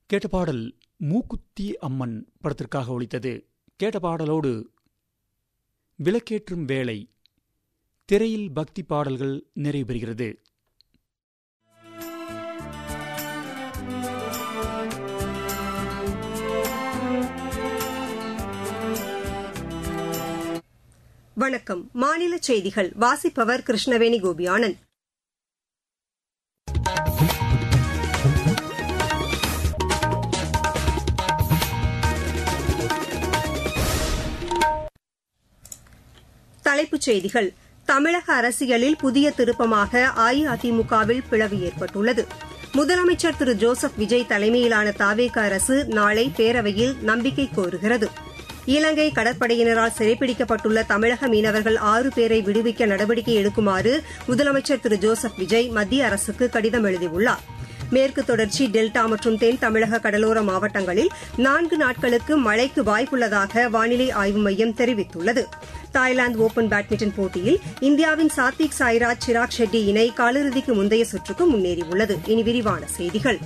கேட்ட பாடல் மூக்குத்தி அம்மன் படத்திற்காக ஒலித்தது கேட்ட பாடலோடு விளக்கேற்றும் வேளை திரையில் பக்தி பாடல்கள் நிறைவு பெறுகிறது வணக்கம் மாநில செய்திகள் வாசிப்பவர் கிருஷ்ணவேணி கோபியானந்த் தலைப்புச் செய்திகள் தமிழக அரசியலில் புதிய திருப்பமாக அஇஅதிமுகவில் பிளவு ஏற்பட்டுள்ளது முதலமைச்சர் திரு ஜோசப் விஜய் தலைமையிலான தாவேக அரசு நாளை பேரவையில் நம்பிக்கை கோருகிறது இலங்கை கடற்படையினரால் சிறைப்பிடிக்கப்பட்டுள்ள தமிழக மீனவர்கள் ஆறு பேரை விடுவிக்க நடவடிக்கை எடுக்குமாறு முதலமைச்சர் திரு ஜோசப் விஜய் மத்திய அரசுக்கு கடிதம் எழுதியுள்ளார் மேற்கு தொடர்ச்சி டெல்டா மற்றும் தென் தமிழக கடலோர மாவட்டங்களில் நான்கு நாட்களுக்கு மழைக்கு வாய்ப்புள்ளதாக வானிலை ஆய்வு மையம் தெரிவித்துள்ளது தாய்லாந்து ஒபன் பேட்மிண்டன் போட்டியில் இந்தியாவின் சாத்விக் சாய்ராஜ் சிராக் ஷெட்டி இணை காலிறுதிக்கு முந்தைய சுற்றுக்கு முன்னேறியுள்ளது இனி விரிவான செய்திகள்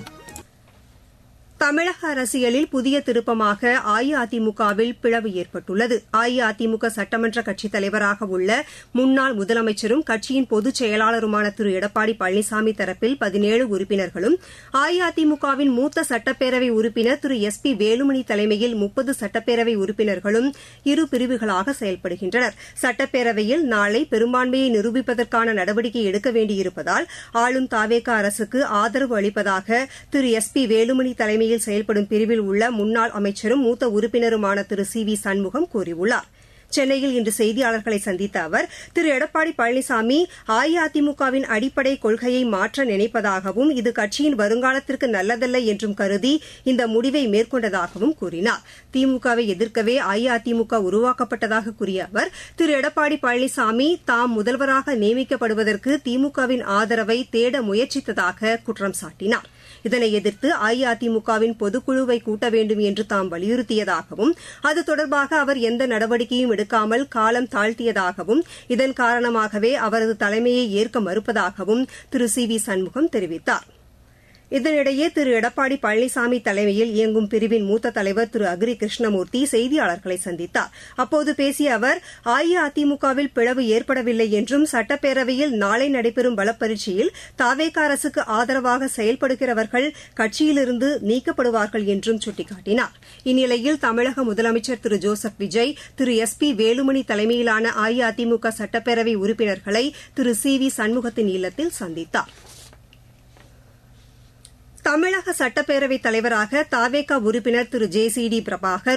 தமிழக அரசியலில் புதிய திருப்பமாக அஇஅதிமுகவில் பிளவு ஏற்பட்டுள்ளது அஇஅதிமுக சட்டமன்ற கட்சித் தலைவராக உள்ள முன்னாள் முதலமைச்சரும் கட்சியின் பொதுச் செயலாளருமான திரு எடப்பாடி பழனிசாமி தரப்பில் பதினேழு உறுப்பினர்களும் அஇஅதிமுகவின் மூத்த சட்டப்பேரவை உறுப்பினர் திரு எஸ் பி வேலுமணி தலைமையில் முப்பது சட்டப்பேரவை உறுப்பினர்களும் இரு பிரிவுகளாக செயல்படுகின்றனர் சட்டப்பேரவையில் நாளை பெரும்பான்மையை நிரூபிப்பதற்கான நடவடிக்கை எடுக்க வேண்டியிருப்பதால் ஆளும் தாவேக அரசுக்கு ஆதரவு அளிப்பதாக திரு எஸ் பி வேலுமணி தலைமையில் தலைமையில் செயல்படும் பிரிவில் உள்ள முன்னாள் அமைச்சரும் மூத்த உறுப்பினருமான திரு சி வி சண்முகம் கூறியுள்ளார் சென்னையில் இன்று செய்தியாளர்களை சந்தித்த அவர் திரு எடப்பாடி பழனிசாமி அஇஅதிமுகவின் அடிப்படை கொள்கையை மாற்ற நினைப்பதாகவும் இது கட்சியின் வருங்காலத்திற்கு நல்லதல்ல என்றும் கருதி இந்த முடிவை மேற்கொண்டதாகவும் கூறினார் திமுகவை எதிர்க்கவே அஇஅதிமுக உருவாக்கப்பட்டதாக கூறிய அவர் திரு எடப்பாடி பழனிசாமி தாம் முதல்வராக நியமிக்கப்படுவதற்கு திமுகவின் ஆதரவை தேட முயற்சித்ததாக குற்றம் சாட்டினார் இதனை எதிர்த்து அஇஅதிமுகவின் பொதுக்குழுவை கூட்ட வேண்டும் என்று தாம் வலியுறுத்தியதாகவும் அது தொடர்பாக அவர் எந்த நடவடிக்கையும் எடுக்காமல் காலம் தாழ்த்தியதாகவும் இதன் காரணமாகவே அவரது தலைமையை ஏற்க மறுப்பதாகவும் திரு சி வி சண்முகம் தெரிவித்தார் இதனிடையே திரு எடப்பாடி பழனிசாமி தலைமையில் இயங்கும் பிரிவின் மூத்த தலைவர் திரு அக்ரி கிருஷ்ணமூர்த்தி செய்தியாளர்களை சந்தித்தார் அப்போது பேசிய அவர் அஇஅதிமுகவில் பிளவு ஏற்படவில்லை என்றும் சட்டப்பேரவையில் நாளை நடைபெறும் பலப்பரீட்சையில் தாவேக அரசுக்கு ஆதரவாக செயல்படுகிறவர்கள் கட்சியிலிருந்து நீக்கப்படுவார்கள் என்றும் சுட்டிக்காட்டினார் இந்நிலையில் தமிழக முதலமைச்சர் திரு ஜோசப் விஜய் திரு எஸ் பி வேலுமணி தலைமையிலான அஇஅதிமுக சட்டப்பேரவை உறுப்பினர்களை திரு சி வி சண்முகத்தின் இல்லத்தில் சந்தித்தாா் தமிழக சட்டப்பேரவைத் தலைவராக தாவேகா உறுப்பினர் திரு ஜே சி டி பிரபாகர்